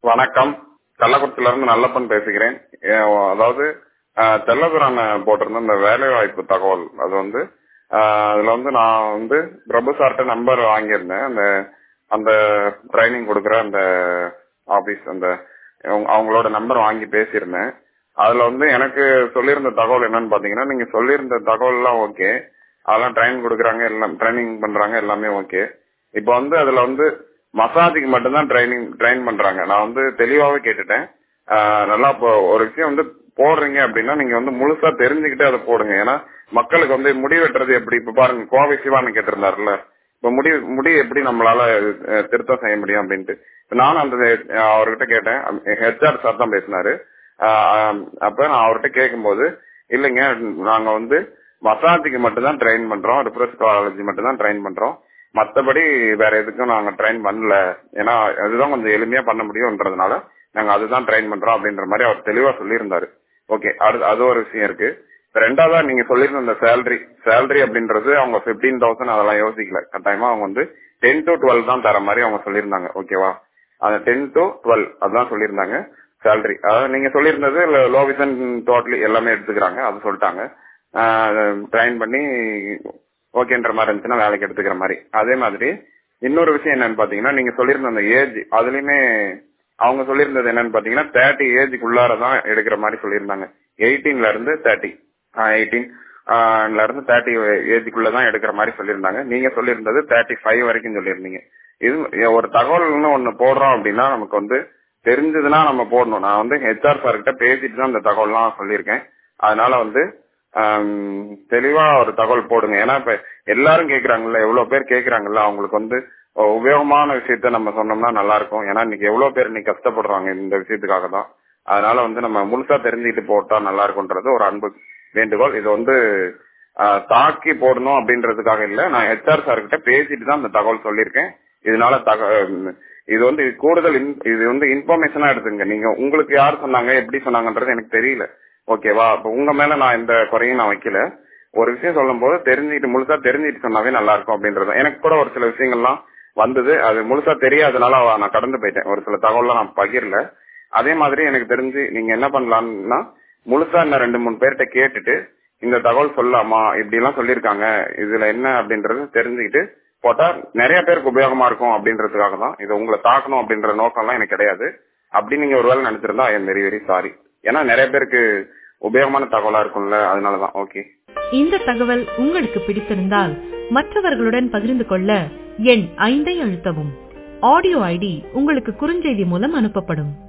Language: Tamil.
வணக்கம் கள்ளக்குறிச்சியில இருந்து நல்லப்பன் பேசுகிறேன் ஏ- அதாவது ஆஹ், தெல்லதுரான போட்டிருந்த இந்த வேலை வாய்ப்பு தகவல் அது வந்து ஆஹ், அதுல வந்து நான் வந்து பிரபு சார்ட்ட நம்பர் வாங்கியிருந்தேன் அந்த அந்த ட்ரைனிங் கொடுக்குற அந்த ஆபீஸ் அந்த அவங்க- அவங்களோட நம்பர் வாங்கி பேசியிருந்தேன் அதுல வந்து எனக்கு சொல்லியிருந்த தகவல் என்னன்னு பாத்தீங்கன்னா நீங்க சொல்லியிருந்த தகவல் எல்லாம் ஓகே அதெல்லாம் ட்ரைனிங் கொடுக்குறாங்க எல்லாம் ட்ரைனிங் பண்றாங்க எல்லாமே ஓகே இப்போ வந்து அதுல வந்து மசாஜுக்கு மட்டும்தான் ட்ரைனிங் ட்ரைன் பண்றாங்க நான் வந்து தெளிவாவே கேட்டுட்டேன் ஆஹ் நல்லா இப்போ ஒரு விஷயம் வந்து போடுறீங்க அப்படின்னா நீங்க வந்து முழுசா தெரிஞ்சுக்கிட்டு அதை போடுங்க ஏன்னா மக்களுக்கு வந்து முடி வெட்டுறது எப்படி இப்ப பாருங்க கோவை சிவான்னு கேட்டிருந்தாருல்ல இப்ப முடி முடி எப்படி நம்மளால அஹ், திருத்தம் செய்ய முடியும் அப்படின்ட்டு இப்ப நானும் அந்த அஹ், அவர்கிட்ட கேட்டேன் ஹெச்ஆர் சார் தான் பேசினாரு ஆஹ், அப்ப நான் அவர்கிட்ட கேட்கும்போது இல்லைங்க நாங்க வந்து மசாஜுக்கு மட்டும் தான் ட்ரெயின் பண்றோம் ரிப்ரஸ்காலஜி மட்டும் தான் ட்ரெயின் பண்றோம் மத்தபடி வேற எதுக்கும் நாங்க ட்ரெயின் பண்ணல ஏன்னா அதுதான் கொஞ்சம் எளிமையா பண்ண முடியும்ன்றதுனால நாங்க அதுதான் ட்ரெயின் பண்றோம் அப்படின்ற மாதிரி அவர் தெளிவா சொல்லியிருந்தாரு ஓகே அது அது ஒரு விஷயம் இருக்கு இப்ப ரெண்டாவதா நீங்க சொல்லியிருந்த அந்த சேலரி சேலரி அப்படின்றது அவங்க பிப்டீன் தௌசண்ட் அதெல்லாம் யோசிக்கல கட்டாயமா அவங்க வந்து டென் டு டுவெல் தான் தர மாதிரி அவங்க சொல்லியிருந்தாங்க ஓகேவா அந்த டென் டு டுவெல் அதான் சொல்லியிருந்தாங்க சேலரி அதாவது நீங்க சொல்லியிருந்தது லோவிசன் டோட்டலி எல்லாமே எடுத்துக்கிறாங்க அது சொல்லிட்டாங்க ட்ரைன் பண்ணி ஓகேன்ற மாதிரி இருந்துச்சுன்னா வேலைக்கு எடுத்துக்கிற மாதிரி அதே மாதிரி இன்னொரு விஷயம் என்னன்னு பாத்தீங்கன்னா நீங்க சொல்லியிருந்த அந்த ஏஜ் அதுலயுமே அவங்க சொல்லியிருந்தது என்னன்னு பாத்தீங்கன்னா தேர்ட்டி ஏஜுக்கு உள்ளாரதான் எடுக்கிற மாதிரி சொல்லியிருந்தாங்க எயிட்டீன்ல இருந்து தேர்ட்டி எயிட்டீன் ல இருந்து தேர்ட்டி ஏஜுக்குள்ளதான் எடுக்கிற மாதிரி சொல்லியிருந்தாங்க நீங்க சொல்லியிருந்தது தேர்ட்டி ஃபைவ் வரைக்கும் சொல்லியிருந்தீங்க இது ஒரு தகவல்னு ஒண்ணு போடுறோம் அப்படின்னா நமக்கு வந்து தெரிஞ்சதுன்னா நம்ம போடணும் நான் வந்து ஹெச்ஆர் சார் கிட்ட பேசிட்டு தான் இந்த தகவல்லாம் சொல்லியிருக்கேன் அதனால வந்து ஆம், தெளிவா ஒரு தகவல் போடுங்க ஏன்னா இப்ப எல்லாரும் கேக்குறாங்கல்ல எவ்வளவு பேர் கேக்குறாங்கல்ல அவங்களுக்கு வந்து உபயோகமான விஷயத்த நம்ம சொன்னோம்னா நல்லா இருக்கும் ஏன்னா இன்னைக்கு எவ்வளவு பேர் இன்னைக்கு கஷ்டப்படுறாங்க இந்த விஷயத்துக்காக தான் அதனால வந்து நம்ம முழுசா தெரிஞ்சுக்கிட்டு போட்டா நல்லா இருக்கும்ன்றது ஒரு அன்பு வேண்டுகோள் இது வந்து ஆஹ், தாக்கி போடணும் அப்படின்றதுக்காக இல்ல நான் ஹெச்ஆர் சார் கிட்ட பேசிட்டு தான் இந்த தகவல் சொல்லியிருக்கேன் இதனால தக இது வந்து கூடுதல் in- இது வந்து இன்ஃபர்மேஷனா எடுத்துங்க நீங்க உங்களுக்கு யார் சொன்னாங்க எப்படி சொன்னாங்கன்றது எனக்கு தெரியல ஓகேவா அப்ப உங்க மேல நான் எந்த குறையும் நான் வைக்கல ஒரு விஷயம் சொல்லும் போது தெரிஞ்சுக்கிட்டு முழுசா தெரிஞ்சுக்கிட்டு சொன்னாவே நல்லா இருக்கும் அப்படின்றது எனக்கு கூட ஒரு சில விஷயங்கள்லாம் வந்தது அது முழுசா தெரியாதனால அவ- நான் கடந்து போயிட்டேன் ஒரு சில தகவல்லாம் நான் பகிரல அதே மாதிரி எனக்கு தெரிஞ்சு நீங்க என்ன பண்ணலாம்னா முழுசா இன்னும் ரெண்டு மூணு பேர்கிட்ட கேட்டுட்டு இந்த தகவல் சொல்லலாமா இப்படி எல்லாம் சொல்லியிருக்காங்க இதுல என்ன அப்படின்றது தெரிஞ்சுக்கிட்டு போட்டா நிறைய பேருக்கு உபயோகமா இருக்கும் அப்படின்றதுக்காக தான் இது உங்களை தாக்கணும் அப்படின்ற நோக்கம்லாம் எனக்கு கிடையாது அப்படி நீங்க ஒருவேளை நினைச்சிருந்தா ஐ வெரி வெரி சாரி ஏன்னா நிறைய பேருக்கு உபயோகமான தகவலா இருக்கும்ல அதனாலதான் ஓகே இந்த தகவல் உங்களுக்கு பிடித்திருந்தால் மற்றவர்களுடன் பகிர்ந்து கொள்ள எண் ஐந்தை அழுத்தவும் ஆடியோ ஐடி உங்களுக்கு குறுஞ்செய்தி மூலம் அனுப்பப்படும்